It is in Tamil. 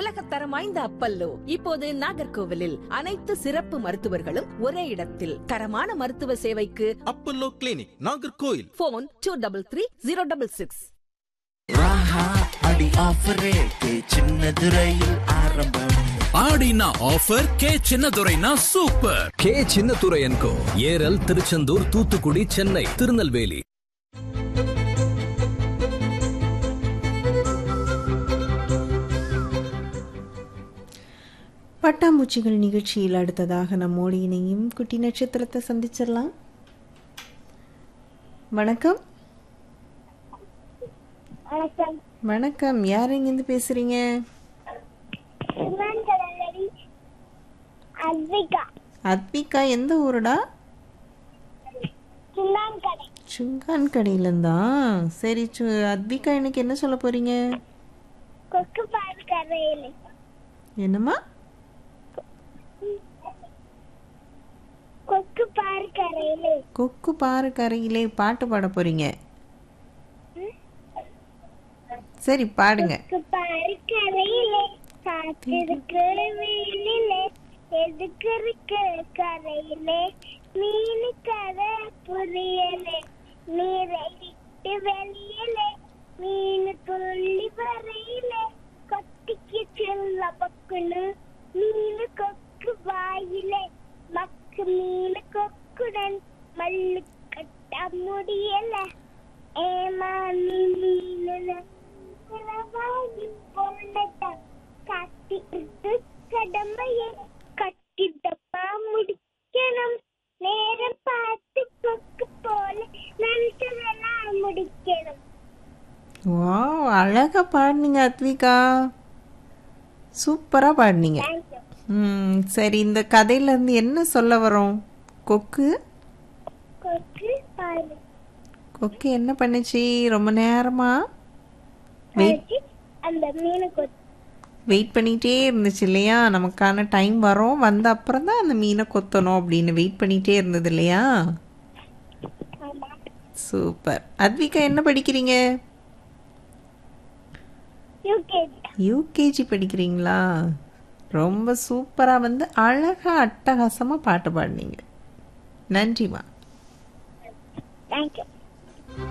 உலகத்தரம் வாய்ந்த அப்பல்லோ இப்போது நாகர்கோவிலில் அனைத்து சிறப்பு மருத்துவர்களும் ஒரே இடத்தில் தரமான மருத்துவ சேவைக்கு Apollo clinic Nagercoil phone two double three zero double six ராஹா அடி ஆஃபர் ரேட்டு சின்னதுரையில் ஆரம்பம் ஆடினா ஆஃபர் கே சின்னதுரைனா சூப்பர் கே சின்னத்துரையன்கோ ஏரல் திருச்செந்தூர் தூத்துக்குடி சென்னை திருநெல்வேலி பட்டாம்பூச்சிகள் நிகழ்ச்சியில் அடுத்ததாக நம்மோடு இணையும் குட்டி நட்சத்திரத்தை சந்திச்சிடலாம் வணக்கம் வணக்கம் வணக்கம் யார் இங்கேருந்து பேசுறீங்க சிவன் கடலடி அத்விகா அத்விகா எந்த ஊருடா சின்னான் கடை சுங்கான் கடையிலந்தா சரி சு அத்விகா எனக்கு என்ன சொல்ல போறீங்க கொக்கு பால் கரையிலே என்னம்மா கொக்கு பால் கரையிலே கொக்கு பாரு கரையிலே பாட்டு பாட போறீங்க சரி பாடுங்க கொக்கு பால் கரையிலே காத்திருக்கு வெயிலிலே எதுக்கு இருக்கு கரையிலே மீன் கரை புரியலே நீரை விட்டு வெளியிலே மீன் துள்ளி வரையிலே கொத்திக்கு செல்ல பக்குன்னு மீன் கொக்கு வாயிலே மக்கு மீன் கொக்குடன் மல்லு கட்ட முடியல ஏமா மீன் போனதான் காத்திட்டு கடமையை கட்டிட்டப்பா முடிக்கணும் நேரம் பார்த்து கொக்கு போல நினைச்சதெல்லாம் முடிக்கணும் வா அழகா பாடுனீங்க அத்விகா சூப்பரா பாடுனீங்க தேங்க்யூ ம் சரி இந்த கதையில இருந்து என்ன சொல்ல வரோம் கொக்கு கொக்கு பாரு கொக்கு என்ன பண்ணுச்சு ரொம்ப நேரமா வெயிட் வச்சு அந்த மீனை கொத்து வெயிட் பண்ணிட்டே இருந்துச்சு இல்லையா நமக்கான டைம் வரும் வந்த அப்புறம் தான் அந்த மீனை கொத்தணும் அப்படின்னு வெயிட் பண்ணிட்டே இருந்தது இல்லையா ஆமா சூப்பர் அத்விகா என்ன படிக்கிறீங்க யூகேஜி யூகேஜி படிக்கிறீங்களா ரொம்ப சூப்பராக வந்து அழகா அட்டகாசமாக பாட்டு பாடினீங்க நன்றிம்மா தேங்க்யூ